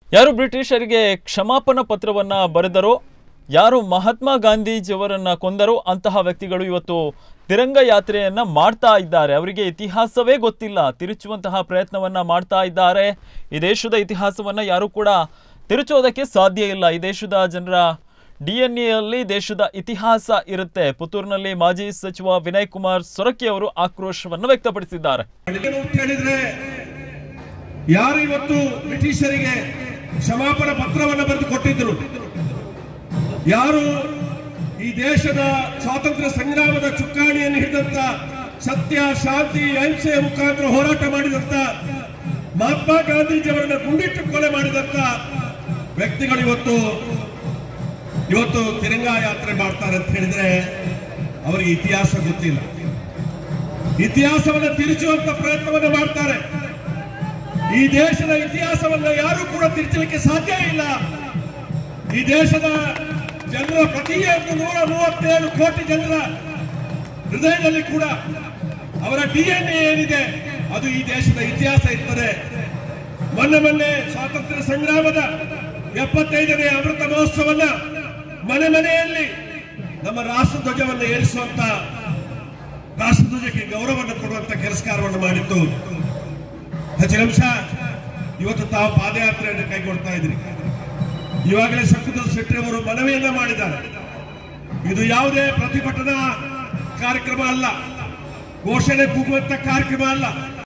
ಯಾರು ಬ್ರಿಟಿಷರಿಗೆ ಕ್ಷಮಾಪನಾ ಪತ್ರವನ್ನ ಬರೆದರೋ ಯಾರು ಮಹಾತ್ಮ ಗಾಂಧೀಜಿಯವರನ್ನ ಕೊಂದರೋ ಅಂತಹ ವ್ಯಕ್ತಿಗಳು ಇವತ್ತು ತಿರಂಗ ಯಾತ್ರೆಯನ್ನ ಮಾಡ್ತಾ ಇದ್ದಾರೆ ಅವರಿಗೆ ಇತಿಹಾಸವೇ ಗೊತ್ತಿಲ್ಲ ತಿರುಚುವಂತಹ ಪ್ರಯತ್ನವನ್ನ ಮಾಡ್ತಾ ಇದ್ದಾರೆ ಈ ದೇಶದ ಇತಿಹಾಸವನ್ನ ಯಾರು ಕೂಡ ತಿರುಚೋದಕ್ಕೆ ಸಾಧ್ಯ ಇಲ್ಲ ಈ ದೇಶದ ಜನರ ಡಿ ಎನ್ ಎಲ್ಲಿ ದೇಶದ ಇತಿಹಾಸ ಇರುತ್ತೆ ಪುತ್ತೂರಿನಲ್ಲಿ ಮಾಜಿ ಸಚಿವ ವಿನಯ್ ಕುಮಾರ್ ಸೊರಕೆ ಅವರು ಆಕ್ರೋಶವನ್ನು ವ್ಯಕ್ತಪಡಿಸಿದ್ದಾರೆ ಏನು ಅಂತ ಹೇಳಿದ್ರೆ ಯಾರು ಇವತ್ತು ಬ್ರಿಟಿಷರಿಗೆ ಕ್ಷಮಾಪಣ ಪತ್ರವನ್ನು ಬರೆದು ಕೊಟ್ಟಿದ್ರು ಯಾರು ಈ ದೇಶದ ಸ್ವಾತಂತ್ರ್ಯ ಸಂಗ್ರಾಮದ ಚುಕ್ಕಾಣಿಯನ್ನು ಹಿಡಿದಂತ ಸತ್ಯ ಶಾಂತಿ ಅಹಿಂಸೆಯ ಮುಖಾಂತರ ಹೋರಾಟ ಮಾಡಿದಂತ ಮಹಾತ್ಮ ಗಾಂಧೀಜಿಯವರನ್ನ ಗುಂಡಿಟ್ಟು ಕೊಲೆ ಮಾಡಿದಂತ ವ್ಯಕ್ತಿಗಳು ಇವತ್ತು ಇವತ್ತು ತಿರಂಗಾ ಯಾತ್ರೆ ಮಾಡ್ತಾರೆ ಅಂತ ಹೇಳಿದ್ರೆ ಅವರಿಗೆ ಇತಿಹಾಸ ಗೊತ್ತಿಲ್ಲ ಇತಿಹಾಸವನ್ನು ತಿರುಚುವಂತ ಪ್ರಯತ್ನವನ್ನು ಮಾಡ್ತಾರೆ ಈ ದೇಶದ ಇತಿಹಾಸವನ್ನ ಯಾರು ಕೂಡ ತಿರುಚಲಿಕ್ಕೆ ಸಾಧ್ಯ ಇಲ್ಲ ಈ ದೇಶದ ಜನರ ಪ್ರತಿಯೊಂದು ನೂರ ಮೂವತ್ತೇಳು ಕೋಟಿ ಜನರ ಹೃದಯದಲ್ಲಿ ಕೂಡ ಅವರ ಡಿಎನ್ಎ ಏನಿದೆ ಅದು ಈ ದೇಶದ ಇತಿಹಾಸ ಇರ್ತದೆ ಮೊನ್ನೆ ಮೊನ್ನೆ ಸ್ವಾತಂತ್ರ್ಯ ಸಂಗ್ರಾಮದ ಎಪ್ಪತ್ತೈದನೇ ಅಮೃತ ಮಹೋತ್ಸವನ್ನ ಮನೆ ಮನೆಯಲ್ಲಿ ನಮ್ಮ ರಾಷ್ಟ್ರಧ್ವಜವನ್ನು ಏರಿಸುವಂತ ರಾಷ್ಟ್ರಧ್ವಜಕ್ಕೆ ಗೌರವವನ್ನು ಕೊಡುವಂತ ಕೆಲಸ ಕಾರ್ಯವನ್ನು ಮಾಡಿದ್ದು ನಿಮಿಷ ಇವತ್ತು ತಾವು ಪಾದಯಾತ್ರೆಯನ್ನು ಕೈಗೊಳ್ತಾ ಇದ್ರಿ ಇವಾಗಲೇ ಶಂಕುದಲ್ ಶೆಟ್ಟಿ ಅವರು ಮನವಿಯನ್ನ ಮಾಡಿದ್ದಾರೆ ಇದು ಯಾವುದೇ ಪ್ರತಿಭಟನಾ ಕಾರ್ಯಕ್ರಮ ಅಲ್ಲ ಘೋಷಣೆ ಕೂಗುವಂತ ಕಾರ್ಯಕ್ರಮ ಅಲ್ಲ